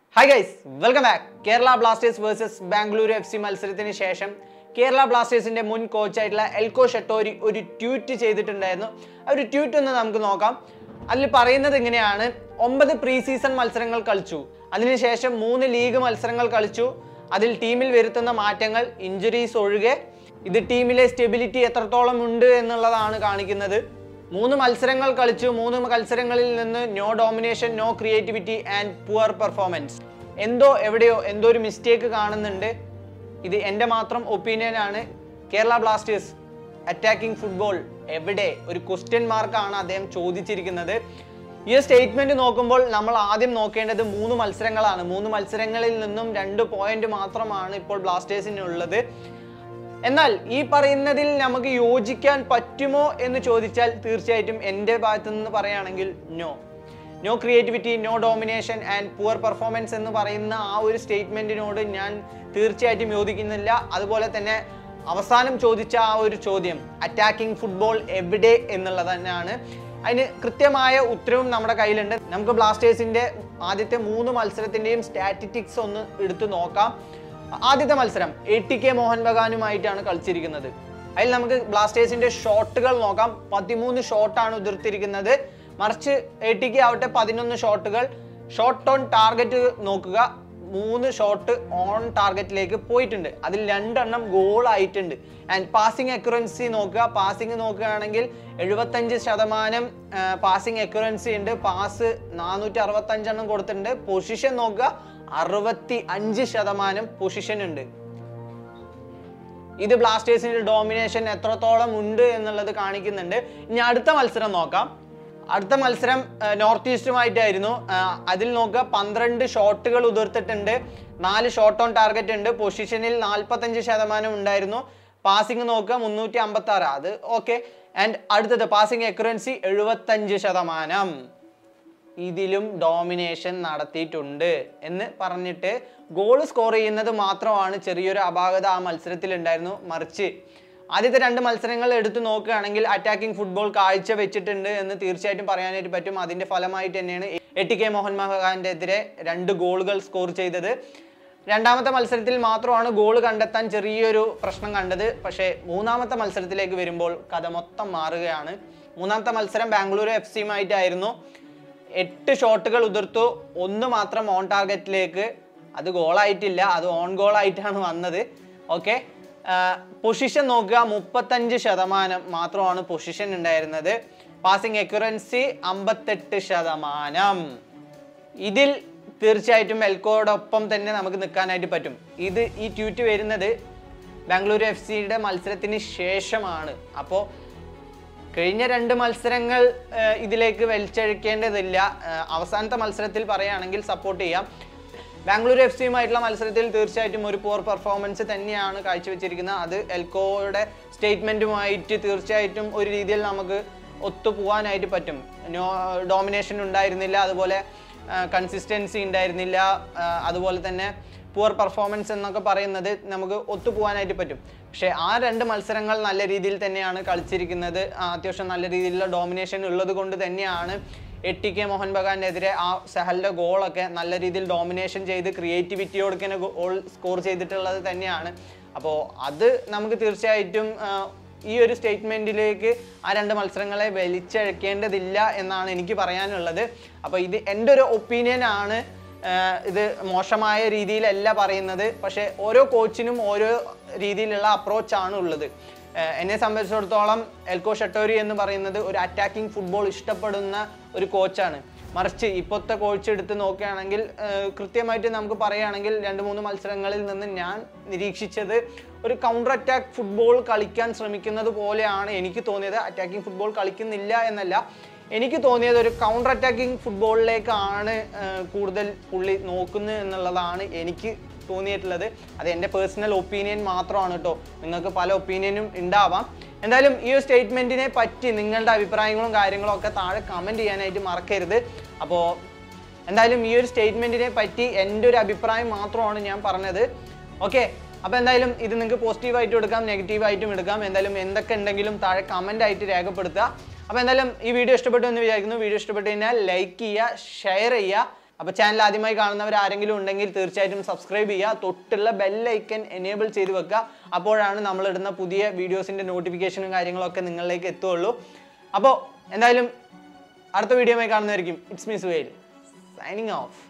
hi guys welcome back Kerala Blasters versus Bengaluru F C മത്സരത്തിന് ശേഷം കേരള ബ്ലാസ്റ്റേഴ്സിന്റെ മുൻ കോച്ചായിട്ടുള്ള എൽകോ ഷട്ടോരി ഒരു ട്വീറ്റ് ചെയ്തിട്ടുണ്ടായിരുന്നു ആ ഒരു ട്വീറ്റ് ഒന്ന് നമുക്ക് നോക്കാം അതിൽ പറയുന്നത് ഇങ്ങനെയാണ് ഒമ്പത് പ്രീ സീസൺ മത്സരങ്ങൾ കളിച്ചു അതിനുശേഷം മൂന്ന് ലീഗ് മത്സരങ്ങൾ കളിച്ചു അതിൽ ടീമിൽ വരുത്തുന്ന മാറ്റങ്ങൾ ഇഞ്ചുറീസ് ഒഴികെ ഇത് ടീമിലെ സ്റ്റെബിലിറ്റി എത്രത്തോളം ഉണ്ട് എന്നുള്ളതാണ് കാണിക്കുന്നത് മൂന്ന് മത്സരങ്ങൾ കളിച്ചു മൂന്ന് മത്സരങ്ങളിൽ നിന്ന് no domination no creativity and poor performance എന്തോ എവിടെയോ എന്തോ ഒരു മിസ്റ്റേക്ക് കാണുന്നുണ്ട് ഇത് എൻ്റെ മാത്രം ഒപ്പീനിയൻ ആണ് കേരള ബ്ലാസ്റ്റേഴ്സ് അറ്റാക്കിംഗ് ഫുട്ബോൾ എവിടെ ഒരു ക്വസ്റ്റ്യൻ മാർക്കാണ് അദ്ദേഹം ചോദിച്ചിരിക്കുന്നത് ഈ സ്റ്റേറ്റ്മെന്റ് നോക്കുമ്പോൾ നമ്മൾ ആദ്യം നോക്കേണ്ടത് മൂന്ന് മത്സരങ്ങളാണ് മൂന്ന് മത്സരങ്ങളിൽ നിന്നും രണ്ട് പോയിന്റ് മാത്രമാണ് ഇപ്പോൾ ബ്ലാസ്റ്റേഴ്സിനുള്ളത് എന്നാൽ ഈ പറയുന്നതിൽ നമുക്ക് യോജിക്കാൻ പറ്റുമോ എന്ന് ചോദിച്ചാൽ തീർച്ചയായിട്ടും എൻ്റെ ഭാഗത്തു നിന്ന് പറയുകയാണെങ്കിൽ no no creativity no domination and poor performance എന്ന് പറയുന്ന ആ ഒരു സ്റ്റേറ്റ്മെന്റിനോട് ഞാൻ തീർച്ചയായിട്ടും യോജിക്കുന്നില്ല അതുപോലെ തന്നെ അവസാനം ചോദിച്ച ആ ഒരു ചോദ്യം അറ്റാക്കിംഗ് ഫുട്ബോൾ എവിടെ എന്നുള്ളത് തന്നെയാണ് അതിന് കൃത്യമായ ഉത്തരവും നമ്മുടെ കയ്യിലുണ്ട് നമുക്ക് ബ്ലാസ്റ്റേഴ്സിന്റെ ആദ്യത്തെ മൂന്ന് മത്സരത്തിന്റെയും സ്റ്റാറ്റിറ്റിക്സ് ഒന്ന് എടുത്തു നോക്കാം ആദ്യത്തെ മത്സരം എ ടി കെ മോഹൻ ബഗാനുമായിട്ടാണ് കളിച്ചിരിക്കുന്നത് അതിൽ നമുക്ക് ബ്ലാസ്റ്റേഴ്സിന്റെ ഷോട്ടുകൾ നോക്കാം പതിമൂന്ന് ഷോട്ടാണ് ഉതിർത്തിരിക്കുന്നത് മറിച്ച് എ ടി കെ ആവട്ടെ പതിനൊന്ന് ഷോട്ടുകൾ ഷോട്ട് ഓൺ ടാർഗറ്റ് നോക്കുക മൂന്ന് ഷോട്ട് ഓൺ ടാർഗറ്റിലേക്ക് പോയിട്ടുണ്ട് അതിൽ രണ്ടെണ്ണം ഗോൾ ആയിട്ടുണ്ട് ആൻഡ് പാസിംഗ് അക്യുറൻസി നോക്കുക പാസിംഗ് നോക്കുകയാണെങ്കിൽ എഴുപത്തഞ്ച് ശതമാനം പാസിംഗ് അക്യുറൻസി ഉണ്ട് പാസ് നാനൂറ്റി അറുപത്തഞ്ചെണ്ണം കൊടുത്തിട്ടുണ്ട് പൊസിഷൻ നോക്കുക അറുപത്തി അഞ്ച് ശതമാനം പൊസിഷൻ ഉണ്ട് ഇത് ബ്ലാസ്റ്റേഴ്സിന്റെ ഡോമിനേഷൻ എത്രത്തോളം ഉണ്ട് എന്നുള്ളത് കാണിക്കുന്നുണ്ട് ഇനി അടുത്ത മത്സരം നോക്കാം അടുത്ത മത്സരം ആ, നോർത്ത് ഈസ്റ്റുമായിട്ടായിരുന്നു ആ, അതിൽ നോക്കുക പന്ത്രണ്ട് ഷോട്ടുകൾ ഉതിർത്തിട്ടുണ്ട് നാല് ഷോട്ട് ഓൺ ടാർഗറ്റ് ഉണ്ട് പൊസിഷനിൽ നാൽപ്പത്തഞ്ച് ശതമാനം ഉണ്ടായിരുന്നു പാസിംഗ് നോക്കുക മുന്നൂറ്റി അമ്പത്തി ആറ് അത് ഓക്കെ ആൻഡ് അടുത്തത് പാസിംഗ് എക്യുറൻസി എഴുപത്തഞ്ച് ശതമാനം ഇതിലും ഡോമിനേഷൻ നടത്തിയിട്ടുണ്ട് എന്ന് പറഞ്ഞിട്ട് ഗോൾ സ്കോർ ചെയ്യുന്നത് മാത്രമാണ് ചെറിയൊരു അപാകത ആ മത്സരത്തിൽ ഉണ്ടായിരുന്നു മറിച്ച് ആദ്യത്തെ രണ്ട് മത്സരങ്ങൾ എടുത്തു നോക്കുകയാണെങ്കിൽ അറ്റാക്കിംഗ് ഫുട്ബോൾ കാഴ്ച വെച്ചിട്ടുണ്ട് എന്ന് തീർച്ചയായിട്ടും പറയാനായിട്ട് പറ്റും അതിന്റെ ഫലമായിട്ട് തന്നെയാണ് എ ടി കെ മോഹൻ ബഗാന്റെ എതിരെ രണ്ട് ഗോളുകൾ സ്കോർ ചെയ്തത് രണ്ടാമത്തെ മത്സരത്തിൽ മാത്രമാണ് ഗോൾ കണ്ടെത്താൻ ചെറിയൊരു പ്രശ്നം കണ്ടത് പക്ഷേ മൂന്നാമത്തെ മത്സരത്തിലേക്ക് വരുമ്പോൾ കഥ മൊത്തം മാറുകയാണ് മൂന്നാമത്തെ മത്സരം ബാംഗ്ലൂരു എഫ് സിയുമായിട്ടായിരുന്നു എട്ട് ഷോട്ടുകൾ ഉതിർത്തു ഒന്ന് മാത്രം ഓൺ ടാർഗറ്റിലേക്ക് അത് ഗോളായിട്ടില്ല അത് ഓൺ ഗോൾ ആയിട്ടാണ് വന്നത് ഓക്കെ പൊസിഷൻ നോക്കുക മുപ്പത്തഞ്ച് ശതമാനം മാത്രമാണ് പൊസിഷൻ ഉണ്ടായിരുന്നത് പാസിംഗ് എക്യുറൻസി അമ്പത്തെട്ട് ശതമാനം ഇതിൽ തീർച്ചയായിട്ടും എൽക്കോടൊപ്പം തന്നെ നമുക്ക് നിൽക്കാനായിട്ട് പറ്റും ഇത് ഈ ട്വീറ്റ് വരുന്നത് ബാംഗ്ലൂരു എഫ് സിയുടെ മത്സരത്തിന് ശേഷമാണ് അപ്പോൾ കഴിഞ്ഞ രണ്ട് മത്സരങ്ങൾ ആ, ഇതിലേക്ക് വലിച്ചഴിക്കേണ്ടതില്ല ആ, അവസാനത്തെ മത്സരത്തിൽ പറയുകയാണെങ്കിൽ സപ്പോർട്ട് ചെയ്യാം ബാംഗ്ലൂരു എഫ് സിയുമായിട്ടുള്ള മത്സരത്തിൽ തീർച്ചയായിട്ടും ഒരു പോർ പെർഫോമൻസ് തന്നെയാണ് കാഴ്ചവെച്ചിരിക്കുന്നത് അത് എൽക്കോയുടെ സ്റ്റേറ്റ്മെൻറ്റുമായിട്ട് തീർച്ചയായിട്ടും ഒരു രീതിയിൽ നമുക്ക് ഒത്തുപോകാനായിട്ട് പറ്റും നോ ഡോമിനേഷൻ ഉണ്ടായിരുന്നില്ല അതുപോലെ കൺസിസ്റ്റൻസി ഉണ്ടായിരുന്നില്ല ആ, അതുപോലെ തന്നെ പുവർ പെർഫോമൻസ് എന്നൊക്കെ പറയുന്നത് നമുക്ക് ഒത്തുപോകാനായിട്ട് പറ്റും പക്ഷേ ആ രണ്ട് മത്സരങ്ങൾ നല്ല രീതിയിൽ തന്നെയാണ് കളിച്ചിരിക്കുന്നത് ആ, അത്യാവശ്യം നല്ല രീതിയിലുള്ള ഡോമിനേഷൻ ഉള്ളത് കൊണ്ട് തന്നെയാണ് എ ടി കെ മോഹൻ ബഗാനെതിരെ ആ സഹലിൻ്റെ ഗോളൊക്കെ നല്ല രീതിയിൽ ഡോമിനേഷൻ ചെയ്ത് ക്രിയേറ്റിവിറ്റിയോട് തന്നെ ഗോൾ സ്കോർ ചെയ്തിട്ടുള്ളത് തന്നെയാണ് അപ്പോൾ അത് നമുക്ക് തീർച്ചയായിട്ടും ആ, ഈ ഒരു സ്റ്റേറ്റ്മെൻറ്റിലേക്ക് ആ രണ്ട് മത്സരങ്ങളെ വലിച്ചഴക്കേണ്ടതില്ല എന്നാണ് എനിക്ക് പറയാനുള്ളത് അപ്പോൾ ഇത് എൻ്റെ ഒരു ഒപ്പീനിയൻ ആണ് ആഹ് ഇത് മോശമായ രീതിയിലല്ല പറയുന്നത് പക്ഷേ ഓരോ കോച്ചിനും ഓരോ രീതിയിലുള്ള അപ്രോച്ചാണ് ഉള്ളത് ആഹ് എന്നെ സംബന്ധിച്ചിടത്തോളം എൽകോ ഷട്ടോരി എന്ന് പറയുന്നത് ഒരു അറ്റാക്കിംഗ് ഫുട്ബോൾ ഇഷ്ടപ്പെടുന്ന ഒരു കോച്ചാണ് മറിച്ച് ഇപ്പോഴത്തെ കോച്ച് എടുത്ത് നോക്കുകയാണെങ്കിൽ ആഹ് കൃത്യമായിട്ട് നമുക്ക് പറയുകയാണെങ്കിൽ രണ്ട് മൂന്ന് മത്സരങ്ങളിൽ നിന്ന് ഞാൻ നിരീക്ഷിച്ചത് ഒരു കൗണ്ടർ അറ്റാക്ക് ഫുട്ബോൾ കളിക്കാൻ ശ്രമിക്കുന്നത് പോലെയാണ് എനിക്ക് തോന്നിയത് അറ്റാക്കിംഗ് ഫുട്ബോൾ കളിക്കുന്നില്ല എന്നല്ല എനിക്ക് തോന്നിയത് ഒരു കൗണ്ടർ അറ്റാക്കിംഗ് ഫുട്ബോളിലേക്കാണ് ആഹ് കൂടുതൽ പുള്ളി നോക്കുന്നത് എന്നുള്ളതാണ് എനിക്ക് തോന്നിയിട്ടുള്ളത് അത് എൻ്റെ പേഴ്സണൽ ഒപ്പീനിയൻ മാത്രമാണ് കേട്ടോ നിങ്ങൾക്ക് പല ഒപ്പീനിയനും ഉണ്ടാവാം എന്തായാലും ഈ ഒരു സ്റ്റേറ്റ്മെൻറ്റിനെ പറ്റി നിങ്ങളുടെ അഭിപ്രായങ്ങളും കാര്യങ്ങളും ഒക്കെ താഴെ കമൻറ്റ് ചെയ്യാനായിട്ട് മറക്കരുത് അപ്പോൾ എന്തായാലും ഈ ഒരു സ്റ്റേറ്റ്മെൻറ്റിനെ പറ്റി എൻ്റെ ഒരു അഭിപ്രായം മാത്രമാണ് ഞാൻ പറഞ്ഞത് ഓക്കെ അപ്പോൾ എന്തായാലും ഇത് നിങ്ങൾക്ക് പോസിറ്റീവായിട്ടും എടുക്കാം നെഗറ്റീവായിട്ടും എടുക്കാം എന്തായാലും എന്തൊക്കെ ഉണ്ടെങ്കിലും താഴെ കമൻ്റ് ആയിട്ട് രേഖപ്പെടുത്തുക അപ്പോൾ എന്തായാലും ഈ വീഡിയോ ഇഷ്ടപ്പെട്ടു എന്ന് വിചാരിക്കുന്നു വീഡിയോ ഇഷ്ടപ്പെട്ടു കഴിഞ്ഞാൽ ലൈക്ക് ചെയ്യുക ഷെയർ ചെയ്യുക അപ്പോൾ ചാനൽ ആദ്യമായി കാണുന്നവർ ആരെങ്കിലും ഉണ്ടെങ്കിൽ തീർച്ചയായിട്ടും സബ്സ്ക്രൈബ് ചെയ്യുക തൊട്ടുള്ള ബെല്ലൈക്കൻ എനേബിൾ ചെയ്ത് വെക്കുക അപ്പോഴാണ് നമ്മളിടുന്ന പുതിയ വീഡിയോസിൻ്റെ നോട്ടിഫിക്കേഷനും കാര്യങ്ങളൊക്കെ നിങ്ങളിലേക്ക് എത്തുള്ളൂ അപ്പോൾ എന്തായാലും അടുത്ത വീഡിയോയുമായി കാണുന്നതായിരിക്കും ഇറ്റ്സ് മീസ് വെയിൽ സൈനിങ് ഓഫ്